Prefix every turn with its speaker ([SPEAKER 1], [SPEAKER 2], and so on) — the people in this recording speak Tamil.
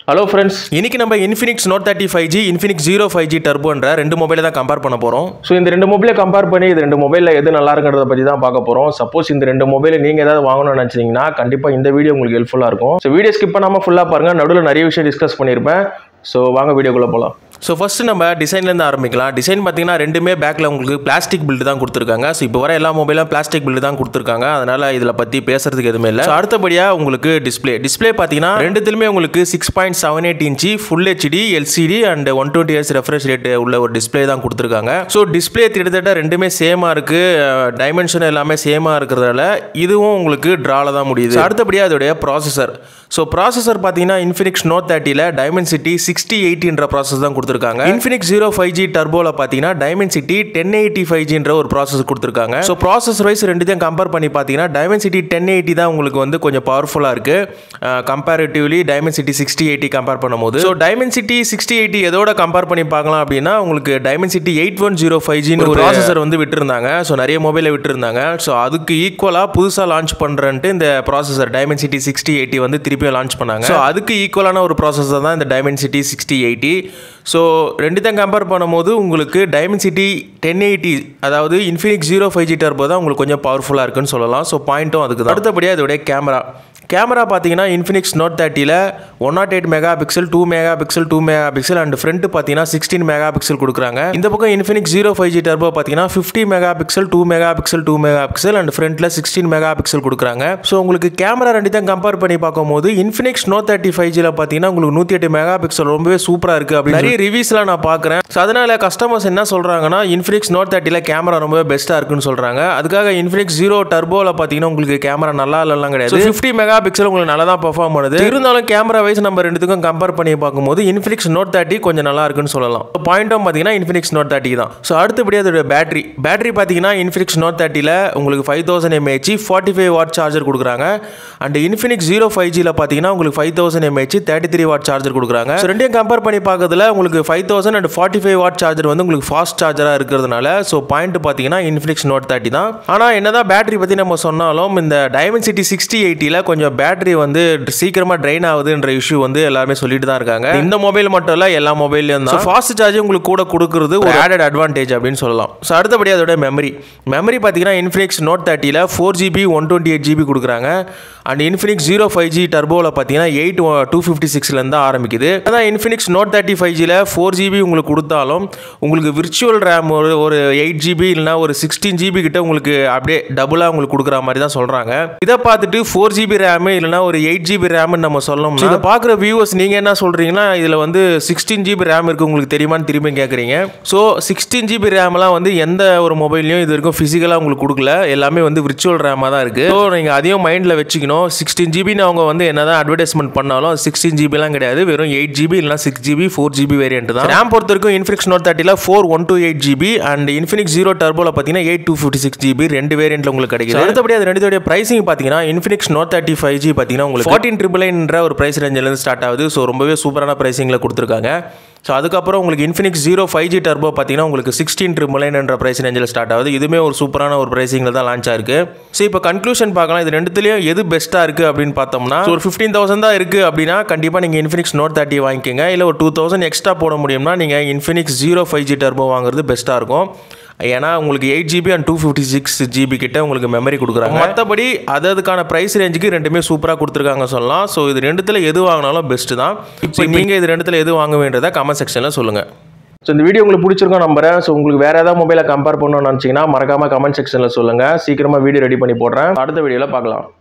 [SPEAKER 1] ஹலோ ஃப்ரெண்ட்ஸ் இன்னைக்கு நம்ம Infinix Note thirty five G Infinix zero five G டர்போன்ற ரெண்டு மொபைலை தான் கம்பேர் பண்ண போகிறோம் ஸோ இந்த ரெண்டு மொபைலை கம்பேர் பண்ணி இது ரெண்டு மொபைலில் எது நல்லா இருக்குன்றத பற்றி தான் பார்க்க போகிறோம் சப்போஸ் இந்த ரெண்டு மொபைலை நீங்கள் ஏதாவது வாங்கணும்னு நினச்சிங்கன்னா கண்டிப்பாக இந்த வீடியோ உங்களுக்கு ஹெல்ப்ஃபுல்லாக இருக்கும் ஸோ வீடியோ ஸ்கிப் பண்ணாமல் ஃபுல்லாக பாருங்கள் நடுவில் நிறைய விஷயம் டிஸ்கஸ் பண்ணியிருப்பேன் ஸோ வாங்க வீடியோக்குள்ளே போகலாம் ஸோ ஃபஸ்ட்டு நம்ம டிசைன்லேருந்து ஆரம்பிக்கலாம் டிசைன் பார்த்தீங்கன்னா ரெண்டுமே பேக்கில் உங்களுக்கு பிளாஸ்டிக் பில்டு தான் கொடுத்துருக்காங்க ஸோ இப்போ வர எல்லா மொபைலும் பிளாஸ்டிக் பில்டு தான் கொடுத்துருக்காங்க அதனால் இதில் பற்றி பேசுறதுக்கு எதுவுமே இல்லை So, அடுத்தபடியாக உங்களுக்கு டிஸ்ப்ளே டிஸ்ப்ளே பார்த்தீங்கன்னா ரெண்டுத்துலையுமே உங்களுக்கு six point seven eight inch full HD LCD and one twenty hertz refresh rate உள்ள ஒரு டிஸ்ப்ளே தான் கொடுத்துருக்காங்க ஸோ டிஸ்ப்ளே கிட்டத்தட்ட ரெண்டுமே சேமாக இருக்குது டைமென்ஷன் எல்லாமே சேமாக இருக்கிறதால இதுவும் உங்களுக்கு ட்ரால தான் முடியுது So, அடுத்தபடியாக அதோடைய ப்ராசஸர் ஸோ ப்ராசஸர் பார்த்தீங்கன்னா இன்ஃபினிக்ஸ் நோட் தேர்ட்டியில் டைமென்சிட்டி சிக்ஸ்டி எயிட்டின்ற ப்ராசஸ் தான் கொடுத்துருக்காங்க இன்ஃபினிக்ஸ் ஜீரோ ஃபைவ் ஜி டர்போவில் பார்த்தீங்கன்னா டைமென்சிட்டி டென் எயிட்டி ஃபைவ் ஜின்ற ஒரு ப்ராசஸ் கொடுத்துருக்காங்க ஸோ ப்ராசஸ் வைஸ் ரெண்டுத்தையும் கம்பேர் பண்ணி பார்த்தீங்கன்னா டைமென்சிட்டி டென் எயிட்டி தான் உங்களுக்கு வந்து கொஞ்சம் பவர்ஃபுல்லாக இருக்குது comparatively Dimensity sixty eighty compare பண்ணும்போது ஸோ டைமென்சிட்டி சிக்ஸ்டி எயிட்டி எதோட கம்பேர் பண்ணி பார்க்கலாம் அப்படின்னா உங்களுக்கு Dimensity eight one zero five ஜின்னு ஒரு ப்ராசஸர் வந்து விட்டுருந்தாங்க ஸோ நிறைய மொபைலில் விட்டுருந்தாங்க ஸோ அதுக்கு ஈக்குவலாக புதுசாக லான்ச் பண்ணுறன்ட்டு இந்த ப்ராசஸர் டைமென்சிட்டி சிக்ஸ்டி எயிட்டி வந்து திருப்பியும் லான்ச் பண்ணாங்க ஸோ அதுக்கு ஈக்குவலான ஒரு ப்ராசஸர் தான் இந்த டைமென்சிட்டி சிக்ஸ்டி எயிட்டி ஸோ ரெண்டுத்தையும் கம்பேர் பண்ணும்போது உங்களுக்கு டைமென்சிட்டி டென் எயிட்டி அதாவது Infinix zero five G turbo தான் உங்களுக்கு கொஞ்சம் பவர்ஃபுல்லாக இருக்குன்னு சொல்லலாம் ஸோ பாயிண்ட்டும் அதுக்கு தான் அடுத்தபடியாக அதோடைய கேமரா கேமரா பார்த்தீங்கன்னா இன்ஃபினிக்ஸ் நோட் தேர்ட்டியில் one not eight megapixel two megapixel two megapixel and front பார்த்தீங்கன்னா சிக்ஸ்டீன் மெகா பிக்சல் கொடுக்குறாங்க இந்த பக்கம் Infinix zero five G turbo பார்த்தீங்கன்னா fifty megapixel two megapixel two megapixel and ஃப்ரண்ட்டில் சிக்ஸ்டீன் மெகா பிக்சல் கொடுக்குறாங்க ஸோ உங்களுக்கு கேமரா ரெண்டு தான் கம்பேர் பண்ணி பார்க்கும்போது இன்ஃபினிக்ஸ் நோட் தேர்ட்டி ஃபைவ் ஜியில் பார்த்தீங்கன்னா உங்களுக்கு நூற்றி எட்டு மெகா பிக்சல் ரொம்பவே சூப்பராக இருக்குது அப்படி நிறைய ரிவ்யூஸ்லாம் நான் பார்க்குறேன் ஸோ அதனால் கஸ்டமர்ஸ் என்ன சொல்கிறாங்கன்னா இன்ஃபினிக்ஸ் நோட் தேர்ட்டியில் கேமரா ரொம்பவே பெஸ்ட்டாக இருக்குன்னு சொல்கிறாங்க அதுக்காக இன்ஃபினிக்ஸ் ஜீரோ டர்போவில் பார்த்தீங்கன்னா உங்களுக்கு கேமரா நல்லா இல்லைலாம் கிடையாது ஃபிஃப்டி மெகா பிக்சல் உங்களுக்கு நல்லா தான் பெர்ஃபார்ம் பண்ணுது இருந்தாலும் கேமரா வைஸ் நம்ம ரெண்டுத்துக்கும் கம்பேர் பண்ணி பார்க்கும்போது இன்ஃபினிக்ஸ் நோட் தேர்ட்டி கொஞ்சம் நல்லா இருக்குன்னு சொல்லலாம் பாயிண்ட்டும் பார்த்தீங்கன்னா இன்ஃபினிக்ஸ் நோட் தேர்ட்டி தான் ஸோ அடுத்தபடி அதோட பேட்டரி பேட்டரி பார்த்தீங்கன்னா இன்ஃபினிக்ஸ் நோட் தேர்ட்டியில் உங்களுக்கு five thousand mAh forty five watt charger கொடுக்குறாங்க அண்ட் இன்ஃபினிக்ஸ் ஜீரோ ஃபைவ் ஜியில் பார்த்தீங்கன்னா உங்களுக்கு five thousand mAh thirty three watt charger கொடுக்குறாங்க ஸோ ரெண்டையும் கம்பேர் பண்ணி பார்க்கறதுல உங்களுக்கு five thousand and forty five watt charger வந்து உங்களுக்கு ஃபாஸ்ட் சார்ஜராக இருக்கிறதுனால ஸோ பாயிண்ட் பார்த்தீங்கன்னா இன்ஃபினிக்ஸ் நோட் தேர்ட்டி தான் ஆனால் என்னதான் பேட்டரி பற்றி நம்ம சொன்னாலும் இந்த டைமென்சிட்டி சிக்ஸ்டி எயிட்டியில் கொஞ்சம் பேட்டரி வந்து சீக்கிரமாக ட்ரைன் ஆகுதுன்ற இஷ்யூ வந்து எல்லாருமே சொல்லிட்டு தான் இருக்காங்க இந்த மொபைல் மட்டும் இல்லை எல்லா மொபைல்லையும் தான் ஃபாஸ்ட் சார்ஜ் உங்களுக்கு கூட கொடுக்குறது ஒரு ஆடட் அட்வான்டேஜ் அப்படின்னு சொல்லலாம் ஸோ அடுத்தபடி அதோட மெமரி மெமரி பார்த்தீங்கன்னா இன்ஃபினிக்ஸ் நோட் தேர்ட்டியில் four GB one twenty eight GB கொடுக்குறாங்க and Infinix zero five G டர்போவில் பார்த்தீங்கன்னா எயிட் டூ ஃபிஃப்டி சிக்ஸ்லேருந்து ஆரம்பிக்குது அதான் இன்ஃபினிக்ஸ் நோட் தேர்ட்டி ஃபைவ் ஜியில் ஃபோர் ஜிபி உங்களுக்கு கொடுத்தாலும் உங்களுக்கு விர்ச்சுவல் ரேம் ஒரு ஒரு எயிட் ஜிபி இல்லைனா ஒரு சிக்ஸ்டீன் ஜிபி கிட்ட உங்களுக்கு அப்படியே டபுளாக உங்களுக்கு கொடுக்குற மாதிரி தான் சொல்கிறாங்க இதை பார்த்துட்டு ஃபோர் ஜிபி ரேமு இல்லைனா ஒரு எயிட் ஜிபி ரேம்னு நம்ம சொல்லணும் இதை பார்க்குற வியூவர்ஸ் நீங்கள் என்ன சொல்கிறீங்கன்னா இதில் வந்து சிக்ஸ்டீன் ஜிபி ரேம் இருக்குது உங்களுக்கு தெரியுமான்னு திரும்பி கேட்குறீங்க ஸோ சிக்ஸ்டீன் ஜிபி ரேம்லாம் வந்து எந்த ஒரு மொபைல்லையும் இது வரைக்கும் ஃபிசிக்கலாக உங்களுக்கு கொடுக்கல எல்லாமே வந்து விர்ச்சுவல் ரேமாக தான் இருக்குது ஸோ நீங்கள் அதையும் மைண்டில் வச்சுக்கணும் சிக்ஸ்டீன் ஜிபின்னு அவங்க வந்து என்ன தான் அட்வர்டைஸ்மெண்ட் பண்ணாலும் சிக்ஸ்டீன் ஜிபிலாம் கிடையாது வெறும் எயிட் ஜிபி இல்லைனா six GB four GB variant தான் ரேம் பொறுத்த வரைக்கும் இன்ஃபினிக்ஸ் நோட் தேர்ட்டியில் four one two eight GB and Infinix zero டர்போவில் பார்த்தீங்கன்னா eight two fifty six GB ரெண்டு வேரியன்ட்ல உங்களுக்கு கிடைக்குது அடுத்தபடி அது ரெண்டுத்தோடைய பிரைசிங் பார்த்தீங்கன்னா Infinix Note thirty five G பார்த்தீங்கன்னா உங்களுக்கு ஃபார்ட்டின் ட்ரிபிள் நைன்ற ஒரு ப்ரைஸ் ரேஞ்சிலேருந்து ஸ்டார்ட் ஆகுது ஸோ ரொம்பவே சூப்பரான ப்ரைசிங்கில் கொடுத்துருக்காங்க ஸோ அதுக்கப்புறம் உங்களுக்கு Infinix zero five G turbo பார்த்தீங்கன்னா உங்களுக்கு சிக்ஸ்டீன் ட்ரிபிள் நைன்ற ப்ரைஸ் ரேஞ்சில் ஸ்டார்ட் ஆகுது இதுவுமே ஒரு சூப்பரான ஒரு ப்ரைசிங்கில் தான் லான்ச் ஆயிருக்கு ஸோ இப்போ கன்க்ளூஷன் பார்க்கலாம் இது ரெண்டுத்துலேயும் எது பெஸ்ட்டாக இருக்குது அப்படின்னு பார்த்தோம்னா ஒரு ஃபிஃப்டீன் தௌசண்ட் தான் இருக்குது அப்படின்னா கண்டிப்பாக நீங்கள் இன்ஃபினிக்ஸ் நோட் தேர்ட்டி வாங்கிக்கோங்க இல்லை ஒரு டூ தௌசண்ட் எக்ஸ்ட்ரா போட முடியும்னா நீங்கள் Infinix zero five G turbo வாங்குறது பெஸ்ட்டாக இருக்கும் ஏன்னா உங்களுக்கு eight GB and two fifty six GB கிட்ட உங்களுக்கு மெமரி கொடுக்குறாங்க மற்றபடி அது அதுக்கான ப்ரைஸ் ரேஞ்சுக்கு ரெண்டுமே சூப்பராக கொடுத்துருக்காங்க சொல்லலாம் ஸோ இது ரெண்டுத்தில் எது வாங்கினாலும் பெஸ்ட்டு தான் இப்போ நீங்கள் இது ரெண்டுத்தில் எது வாங்க வேண்டியதை கமெண்ட் செக்ஷனில் சொல்லுங்கள் ஸோ இந்த வீடியோ உங்களுக்கு பிடிச்சிருக்கோம் நம்புறேன் ஸோ உங்களுக்கு வேறு ஏதாவது மொபைலை கம்பேர் பண்ணணும்னு நினச்சிங்கன்னா மறக்காமல் கமெண்ட் செக்ஷனில் சொல்லுங்கள் சீக்கிரமாக வீடியோ ரெடி பண்ணி போடுறேன் அடுத்த வீடியோவில் பார்க்கலாம்